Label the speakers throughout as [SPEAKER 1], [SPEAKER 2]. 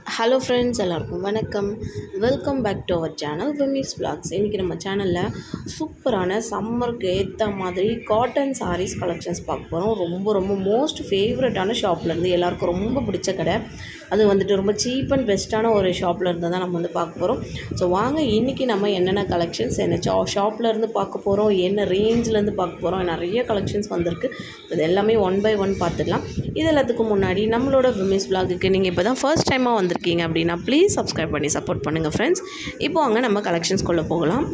[SPEAKER 1] hello friends எல்லாருக்கும் வணக்கம் welcome back to our channel விமிஸ் vlogs இன்றைக்கி நம்ம சேனலில் சூப்பரான சம்மருக்கு ஏற்ற மாதிரி காட்டன் சாரீஸ் கலெக்ஷன்ஸ் பார்க்க போகிறோம் ரொம்ப ரொம்ப மோஸ்ட் ஃபேவரட்டான ஷாப்லேருந்து எல்லாருக்கும் ரொம்ப பிடிச்ச கடை அது வந்துட்டு ரொம்ப சீப் அண்ட் பெஸ்ட்டான ஒரு ஷாப்பில் இருந்து தான் நம்ம வந்து பார்க்க போகிறோம் ஸோ வாங்க இன்றைக்கி நம்ம என்னென்ன கலெக்ஷன்ஸ் என்ன ஷா ஷாப்பில் இருந்து பார்க்க போகிறோம் என்ன ரேஞ்சிலேருந்து பார்க்க போகிறோம் நிறைய கலெக்ஷன்ஸ் வந்திருக்கு இது எல்லாமே ஒன் பை ஒன் பார்த்துக்கலாம் இது எல்லாத்துக்கும் முன்னாடி நம்மளோட விமிஸ் vlogக்கு நீங்கள் இப்போ தான் ஃபர்ஸ்ட் டைமாக வந்திருக்கீங்க அப்படின்னா ப்ளீஸ் சப்ஸ்கிரைப் பண்ணி சப்போர்ட் பண்ணுங்கள் ஃப்ரெண்ட்ஸ் இப்போ வாங்க நம்ம கலெக்ஷன்ஸ்குள்ளே போகலாம்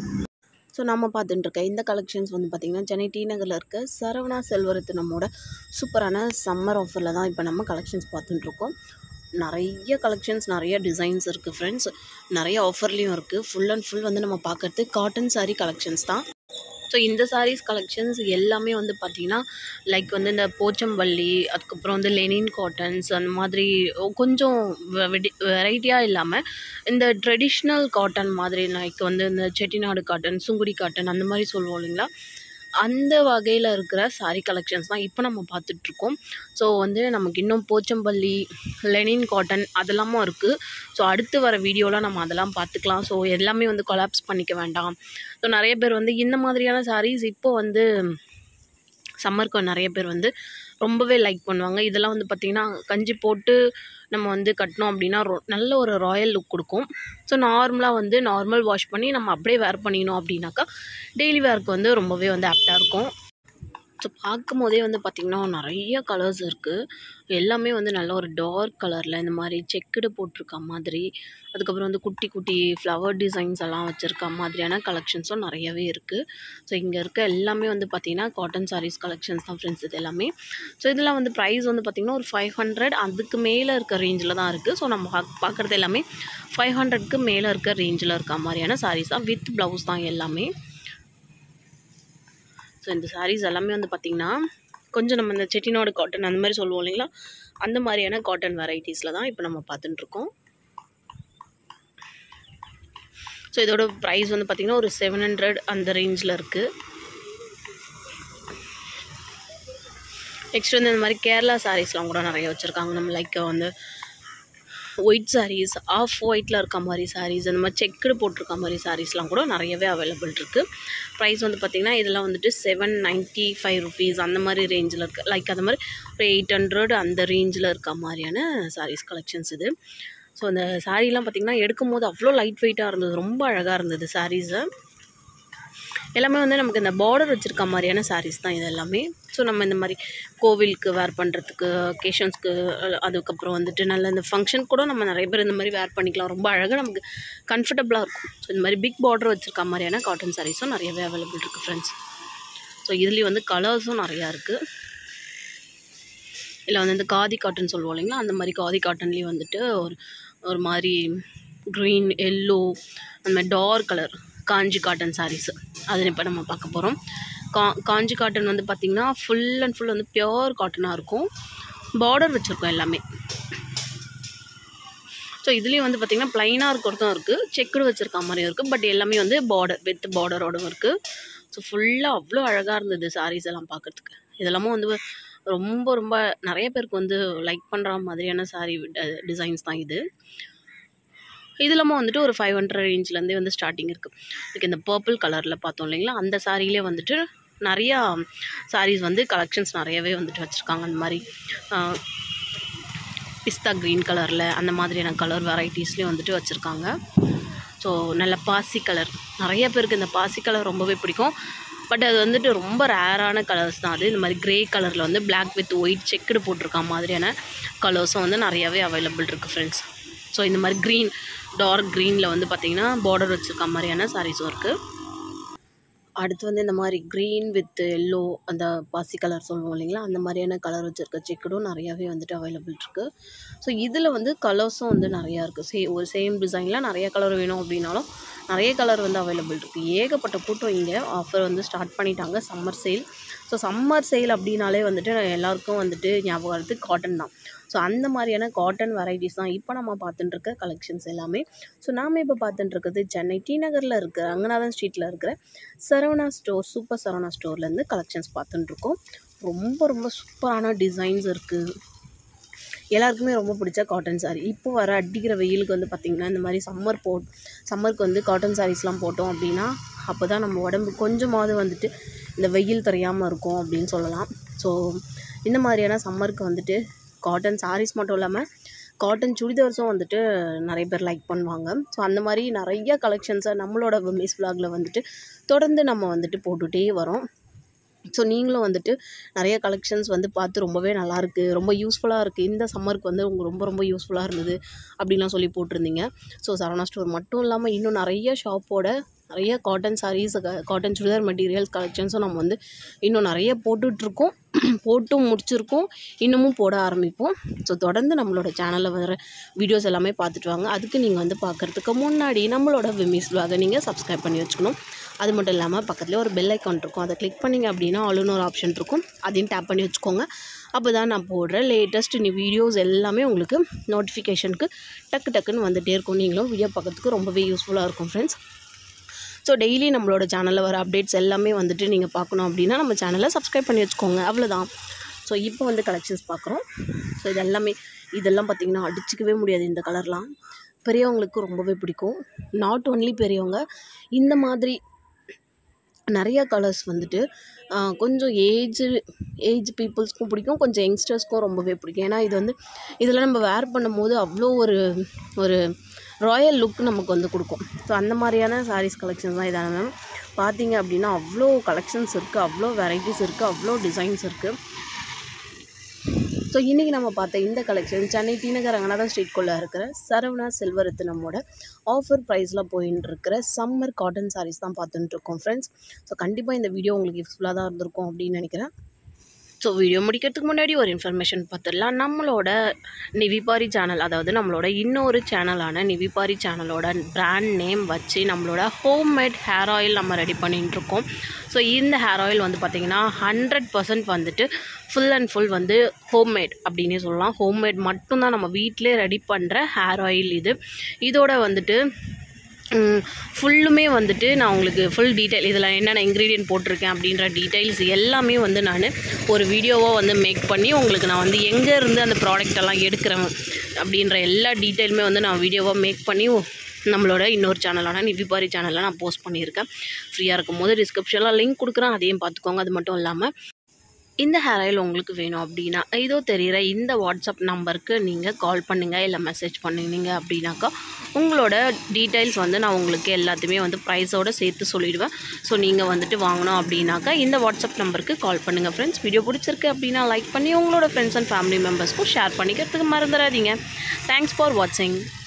[SPEAKER 1] ஸோ நம்ம பார்த்துட்டு இருக்க இந்த கலெக்ஷன்ஸ் வந்து பார்த்திங்கன்னா சென்னை டி நகரில் இருக்க சரவணா செல்வரத்தினமோட சூப்பரான சம்மர் ஆஃபரில் தான் இப்போ நம்ம கலெக்ஷன்ஸ் பார்த்துட்டு இருக்கோம் நிறைய கலெக்ஷன்ஸ் நிறைய டிசைன்ஸ் இருக்குது ஃப்ரெண்ட்ஸ் நிறைய ஆஃபர்லேயும் இருக்குது ஃபுல் அண்ட் ஃபுல் வந்து நம்ம பார்க்குறது காட்டன் saree கலெக்ஷன்ஸ் தான் ஸோ இந்த சாரீஸ் கலெக்ஷன்ஸ் எல்லாமே வந்து பார்த்திங்கன்னா லைக் வந்து இந்த போச்சம்பள்ளி அதுக்கப்புறம் வந்து லெனின் காட்டன்ஸ் அந்த மாதிரி கொஞ்சம் வெரைட்டியாக இல்லாமல் இந்த ட்ரெடிஷ்னல் காட்டன் மாதிரி லைக் வந்து இந்த செட்டிநாடு காட்டன் சுங்குடி காட்டன் அந்த மாதிரி சொல்லுவோம் இல்லைங்களா அந்த வகையில் இருக்கிற saree கலெக்ஷன்ஸ் தான் இப்போ நம்ம பார்த்துட்ருக்கோம் ஸோ வந்து நமக்கு இன்னும் போச்சம்பள்ளி லெனின் காட்டன் அதெல்லாமும் இருக்குது ஸோ அடுத்து வர வீடியோவில் நம்ம அதெல்லாம் பார்த்துக்கலாம் ஸோ எல்லாமே வந்து கொலாப்ஸ் பண்ணிக்க வேண்டாம் ஸோ நிறைய பேர் வந்து இந்த மாதிரியான sarees இப்போ வந்து சம்மருக்கு நிறைய பேர் வந்து ரொம்பவே லைக் பண்ணுவாங்க இதெல்லாம் வந்து பார்த்திங்கன்னா கஞ்சி போட்டு நம்ம வந்து கட்டினோம் அப்படின்னா ரொ நல்ல ஒரு ராயல் லுக் கொடுக்கும் ஸோ நார்மலாக வந்து நார்மல் வாஷ் பண்ணி நம்ம அப்படியே வேர் பண்ணினோம் அப்படின்னாக்கா டெய்லி வேர்க்கு வந்து ரொம்பவே வந்து ஆப்டாக இருக்கும் ஸோ பார்க்கும் போதே வந்து பார்த்திங்கன்னா நிறைய கலர்ஸ் இருக்குது எல்லாமே வந்து நல்ல ஒரு டார்க் கலரில் இந்த மாதிரி செக்குடு போட்டிருக்க மாதிரி அதுக்கப்புறம் வந்து குட்டி குட்டி ஃப்ளவர் டிசைன்ஸ் எல்லாம் வச்சுருக்க மாதிரியான கலெக்ஷன்ஸும் நிறையவே இருக்குது ஸோ இங்கே இருக்க எல்லாமே வந்து பார்த்திங்கன்னா காட்டன் sarees கலெக்ஷன்ஸ் தான் ஃப்ரெண்ட்ஸ் இது எல்லாமே ஸோ இதெல்லாம் வந்து ப்ரைஸ் வந்து பார்த்திங்கன்னா ஒரு ஃபைவ் ஹண்ட்ரட் அதுக்கு மேலே இருக்க ரேஞ்சில் தான் இருக்குது ஸோ நம்ம பாக்- பார்க்குறது எல்லாமே ஃபைவ் ஹண்ட்ரட்க்கு மேலே இருக்க ரேஞ்சில் இருக்க மாதிரியான sarees தான் வித் ப்ளவுஸ் தான் எல்லாமே ஸோ இந்த sarees எல்லாமே வந்து பார்த்திங்கன்னா கொஞ்சம் நம்ம இந்த செட்டிநாடு காட்டன் அந்த மாதிரி சொல்லுவோம் இல்லைங்களா அந்த மாதிரியான காட்டன் வெரைட்டிஸில் தான் இப்போ நம்ம பார்த்துட்டு இருக்கோம் ஸோ இதோட ப்ரைஸ் வந்து பார்த்திங்கன்னா ஒரு செவன் ஹண்ட்ரட் அந்த ரேஞ்சில் இருக்குது நெக்ஸ்ட் வந்து இந்த மாதிரி கேரளா சாரீஸ்லாம் கூட நிறைய வச்சுருக்காங்க நம்ம லைக் வந்து ஒயிட் sarees ஆஃப் ஒயிட்டில் இருக்க மாதிரி sarees அந்த மாதிரி செக்குடு போட்டிருக்க மாதிரி sareesலாம் கூட நிறையவே அவைலபிள் இருக்குது ப்ரைஸ் வந்து பார்த்திங்கன்னா இதெல்லாம் வந்துட்டு செவன் நைன்ட்டி ஃபைவ் ருபீஸ் அந்த மாதிரி ரேஞ்சில் இருக்குது லைக் அந்த மாதிரி ஒரு எயிட் ஹண்ட்ரட் அந்த ரேஞ்சில் இருக்க மாதிரியான sarees கலெக்ஷன்ஸ் இது ஸோ அந்த சாரீலாம் பார்த்திங்கன்னா எடுக்கும் போது அவ்வளோ லைட் வெயிட்டாக இருந்தது ரொம்ப அழகாக இருந்தது சாரீஸு எல்லாமே வந்து நமக்கு இந்த பார்டர் வச்சுருக்க மாதிரியான sarees தான் இது எல்லாமே ஸோ நம்ம இந்த மாதிரி கோவிலுக்கு வேர் பண்ணுறதுக்கு ஒகேஷன்ஸ்க்கு அதுக்கப்புறம் வந்துட்டு நல்ல இந்த ஃபங்க்ஷன் கூட நம்ம நிறைய பேர் இந்த மாதிரி வேர் பண்ணிக்கலாம் ரொம்ப அழகாக நமக்கு கம்ஃபர்டபுளாக இருக்கும் ஸோ இந்த மாதிரி பிக் பார்டர் வச்சுருக்க மாதிரியான காட்டன் சாரீஸும் நிறையவே அவைலபிள் இருக்குது ஃப்ரெண்ட்ஸ் ஸோ இதுலேயும் வந்து கலர்ஸும் நிறையா இருக்குது இல்லை வந்து இந்த காதி காட்டன் சொல்லுவோம் இல்லைங்களா அந்த மாதிரி காதி காட்டன்லேயும் வந்துட்டு ஒரு ஒரு மாதிரி க்ரீன் எல்லோ அந்த மாதிரி dark colour Kanchi cotton saris அது இப்போ நம்ம பார்க்க போகிறோம் கா காஞ்சி காட்டன் வந்து பார்த்திங்கன்னா ஃபுல் அண்ட் ஃபுல் வந்து பியோர் காட்டனாக இருக்கும் பார்டர் வச்சுருக்கோம் எல்லாமே ஸோ இதுலேயும் வந்து பார்த்திங்கன்னா ப்ளைனாக இருக்கிறதும் இருக்குது செக்குடு வச்சுருக்க மாதிரியும் இருக்குது பட் எல்லாமே வந்து பார்டர் வித் பார்டரோடும் இருக்குது ஸோ ஃபுல்லாக அவ்வளோ அழகாக இருந்தது சாரீஸ் எல்லாம் பார்க்கறதுக்கு இதெல்லாமும் வந்து ரொம்ப ரொம்ப நிறைய பேருக்கு வந்து லைக் பண்ணுற மாதிரியான சாரீ டிசைன்ஸ் தான் இது இதுலாமல் வந்துட்டு ஒரு ஃபைவ் ஹண்ட்ரட் ரேஞ்ச்லேருந்தே வந்து ஸ்டார்டிங் இருக்குது இதுக்கு இந்த பர்பிள் கலரில் பார்த்தோம் இல்லைங்களா அந்த சாரிலே வந்துட்டு நிறையா சாரீஸ் வந்து கலெக்ஷன்ஸ் நிறையவே வந்துட்டு வச்சுருக்காங்க அந்த மாதிரி பிஸ்தா க்ரீன் கலரில் அந்த மாதிரியான கலர் வெரைட்டிஸ்லேயும் வந்துட்டு வச்சுருக்காங்க ஸோ நல்ல பாசி கலர் நிறைய பேருக்கு இந்த பாசி கலர் ரொம்பவே பிடிக்கும் பட் அது வந்துட்டு ரொம்ப ரேரான கலர்ஸ் தான் அது இந்த மாதிரி கிரே கலரில் வந்து Black வித் ஒயிட் செக்குடு போட்டிருக்க மாதிரியான கலர்ஸும் வந்து நிறையாவே அவைலபிள் இருக்குது ஃப்ரெண்ட்ஸ் ஸோ இந்த மாதிரி க்ரீன் டார்க் க்ரீனில் வந்து பார்த்திங்கன்னா பார்டர் வச்சுருக்க மாதிரியான சாரீஸும் இருக்குது அடுத்து வந்து இந்த மாதிரி க்ரீன் வித் எல்லோ அந்த பாசி கலர் சொல்லுவோம் இல்லைங்களா அந்த மாதிரியான கலர் வச்சுருக்க செக்குடும் நிறையாவே வந்துட்டு அவைலபிள் இருக்குது ஸோ இதில் வந்து கலர்ஸும் வந்து நிறையா இருக்குது சே ஒரு சேம் டிசைனில் நிறைய கலர் வேணும் அப்படின்னாலும் நிறைய கலர் வந்து அவைலபிள் இருக்குது ஏகப்பட்ட கூட்டம் இங்கே ஆஃபர் வந்து ஸ்டார்ட் பண்ணிட்டாங்க summer sale so summer sale அப்படின்னாலே வந்துட்டு எல்லாருக்கும் வந்துட்டு ஞாபகம் வருது காட்டன் தான் ஸோ அந்த மாதிரியான காட்டன் வெரைட்டிஸ் தான் இப்போ நம்ம பார்த்துட்டு இருக்க கலெக்ஷன்ஸ் எல்லாமே ஸோ நாம் இப்போ பார்த்துட்டு இருக்கிறது சென்னை டி நகரில் இருக்கிற ரங்கநாதன் ஸ்ட்ரீட்டில் இருக்கிற சரவணா ஸ்டோர் சூப்பர் சரவணா ஸ்டோர்லேருந்து கலெக்ஷன்ஸ் பார்த்துட்டு இருக்கோம் ரொம்ப ரொம்ப சூப்பரான டிசைன்ஸ் இருக்குது எல்லாருக்குமே ரொம்ப பிடிச்ச காட்டன் saree இப்போ வர அடிக்கிற வெயிலுக்கு வந்து பார்த்திங்கன்னா இந்த மாதிரி சம்மர் போ சம்மருக்கு வந்து காட்டன் சாரீஸ்லாம் போட்டோம் அப்படின்னா அப்போ தான் நம்ம உடம்பு கொஞ்சமாவது வந்துட்டு இந்த வெயில் தெரியாமல் இருக்கும் அப்படின்னு சொல்லலாம் ஸோ இந்த மாதிரியான சம்மருக்கு வந்துட்டு காட்டன் sarees மட்டும் இல்லாமல் காட்டன் சுடிதார்ஸும் வந்துட்டு நிறைய பேர் லைக் பண்ணுவாங்க ஸோ அந்த மாதிரி நிறைய கலெக்ஷன்ஸை நம்மளோட விமிஸ் vlogல வந்துட்டு தொடர்ந்து நம்ம வந்துட்டு போட்டுகிட்டே வரோம் ஸோ நீங்களும் வந்துட்டு நிறைய கலெக்ஷன்ஸ் வந்து பார்த்து ரொம்பவே நல்லாயிருக்கு ரொம்ப யூஸ்ஃபுல்லாக இருக்குது இந்த சம்மருக்கு வந்து உங்களுக்கு ரொம்ப ரொம்ப யூஸ்ஃபுல்லாக இருந்தது அப்படின்லாம் சொல்லி போட்டிருந்தீங்க ஸோ சரவணா ஸ்டோர் மட்டும் இல்லாமல் இன்னும் நிறைய ஷாப்போட நிறைய cotton saris cotton churidar materials கலெக்ஷன்ஸும் நம்ம வந்து இன்னும் நிறைய போட்டுட்ருக்கோம் போட்டும் முடிச்சிருக்கோம் இன்னமும் போட ஆரம்பிப்போம் ஸோ தொடர்ந்து நம்மளோட சேனலில் வர வீடியோஸ் எல்லாமே பார்த்துட்டு வாங்க அதுக்கு நீங்கள் வந்து பார்க்குறதுக்கு முன்னாடி நம்மளோட விமிஸ் vlog-அ நீங்கள் சப்ஸ்கிரைப் பண்ணி வச்சுக்கணும் அது மட்டும் இல்லாமல் பக்கத்துலேயே ஒரு பெல் ஐக்கான் இருக்கும் அதை கிளிக் பண்ணிங்க அப்படின்னா ஆளுன்னு ஒரு ஆப்ஷன் இருக்கும் அதையும் டேப் பண்ணி வச்சுக்கோங்க அப்போ தான் நான் போடுற லேட்டஸ்ட் நீ வீடியோஸ் எல்லாமே உங்களுக்கு நோட்டிஃபிகேஷனுக்கு டக்கு டக்குன்னு வந்துகிட்டே இருக்கும் நீங்களும் வீடியோ பார்க்கறதுக்கு ரொம்பவே யூஸ்ஃபுல்லாக இருக்கும் ஃப்ரெண்ட்ஸ் ஸோ டெய்லி நம்மளோட சேனலில் வர அப்டேட்ஸ் எல்லாமே வந்துட்டு நீங்கள் பார்க்கணும் அப்படின்னா நம்ம சேனலை சப்ஸ்கிரைப் பண்ணி வச்சுக்கோங்க அவ்வளோதான் ஸோ இப்போ வந்து கலெக்ஷன்ஸ் பார்க்குறோம் ஸோ இது எல்லாமே இதெல்லாம் பார்த்திங்கன்னா அடிச்சிக்கவே முடியாது இந்த கலர்லாம் பெரியவங்களுக்கு ரொம்பவே பிடிக்கும் நாட் ஒன்லி பெரியவங்க இந்த மாதிரி நிறைய கலர்ஸ் வந்துட்டு ஆஹ், கொஞ்சம் ஏஜ் ஏஜ் பீப்புள்ஸ்க்கும் பிடிக்கும் கொஞ்சம் யங்ஸ்டர்ஸ்க்கும் ரொம்பவே பிடிக்கும் ஏன்னா இது வந்து இதில் நம்ம வேர் பண்ணும்போது அவ்வளோ ஒரு ஒரு ராயல் லுக் நமக்கு வந்து கொடுக்கும் ஸோ அந்த மாதிரியான சாரீஸ் கலெக்ஷன்ஸ் தான் இதான மேம் பார்த்தீங்க அப்படின்னா அவ்வளோ கலெக்ஷன்ஸ் இருக்குது அவ்வளோ வெரைட்டிஸ் இருக்குது அவ்வளோ டிசைன்ஸ் இருக்குது ஸோ இன்றைக்கி நம்ம பார்த்த இந்த கலெக்ஷன் சென்னை டி நகர் ரங்கநாதன் ஸ்ட்ரீட்குள்ளே இருக்கிற சரவணா செல்வரத்தினமோட ஆஃபர் ப்ரைஸில் போயின்னு இருக்கிற சம்மர் காட்டன் சாரீஸ் தான் பார்த்துட்டு இருக்கோம் ஃப்ரெண்ட்ஸ் ஸோ கண்டிப்பாக இந்த வீடியோ உங்களுக்கு யூஸ்ஃபுல்லாக தான் இருந்திருக்கும் அப்படின்னு நினைக்கிறேன் ஸோ வீடியோ முடிக்கிறதுக்கு முன்னாடி ஒரு இன்ஃபர்மேஷன் பார்த்துடலாம் நம்மளோட நிவிபாரி சேனல் அதாவது நம்மளோட இன்னொரு சேனலான நிவிபாரி சேனலோட பிராண்ட் நேம் வச்சு நம்மளோட ஹோம்மேட் ஹேர் ஆயில் நம்ம ரெடி பண்ணிட்டு இருக்கோம் ஸோ இந்த ஹேர் ஆயில் வந்து பார்த்திங்கன்னா ஹண்ட்ரட் பர்சன்ட் வந்துட்டு ஃபுல் அண்ட் ஃபுல் வந்து ஹோம்மேட் அப்படின்னே சொல்லலாம் ஹோம்மேட் மட்டும்தான் நம்ம வீட்டிலே ரெடி பண்ணுற ஹேர் ஆயில் இது இதோட வந்துட்டு ஃபுல்லுமே வந்துட்டு நான் உங்களுக்கு ஃபுல் டீட்டெயில் இதில் என்னென்ன இன்க்ரீடியன்ட் போட்டிருக்கேன் அப்படின்ற டீட்டெயில்ஸ் எல்லாமே வந்து நான் ஒரு வீடியோவாக வந்து மேக் பண்ணி உங்களுக்கு நான் வந்து எங்கே இருந்து அந்த ப்ராடக்ட் எல்லாம் எடுக்கிறேன் அப்படின்ற எல்லா டீட்டெயிலுமே வந்து நான் வீடியோவாக மேக் பண்ணி நம்மளோட இன்னொரு சேனலான நிவிபாரி சேனலில் நான் போஸ்ட் பண்ணியிருக்கேன் ஃப்ரீயாக இருக்கும் போது டிஸ்கிரிப்ஷனில் லிங்க் கொடுக்குறேன் அதையும் பார்த்துக்கோங்க அது மட்டும் இல்லாமல் இந்த ஹேர் ஆயில் உங்களுக்கு வேணும் அப்படின்னா இதோ தெரிகிற இந்த வாட்ஸ்அப் நம்பருக்கு நீங்கள் கால் பண்ணுங்கள் இல்லை மெசேஜ் பண்ணுனீங்க அப்படின்னாக்கா உங்களோட டீட்டெயில்ஸ் வந்து நான் உங்களுக்கு எல்லாத்தையுமே வந்து ப்ரைஸோடு சேர்த்து சொல்லிடுவேன் ஸோ நீங்கள் வந்துட்டு வாங்கணும் அப்படின்னாக்கா இந்த வாட்ஸ்அப் நம்பருக்கு கால் பண்ணுங்கள் ஃப்ரெண்ட்ஸ் வீடியோ பிடிச்சிருக்கு அப்படின்னா லைக் பண்ணி உங்களோட ஃப்ரெண்ட்ஸ் அண்ட் ஃபேமிலி மெம்பர்ஸ்க்கும் ஷேர் பண்ணிக்கிறதுக்கு மறந்துடாதீங்க தேங்க்ஸ் ஃபார் வாட்சிங்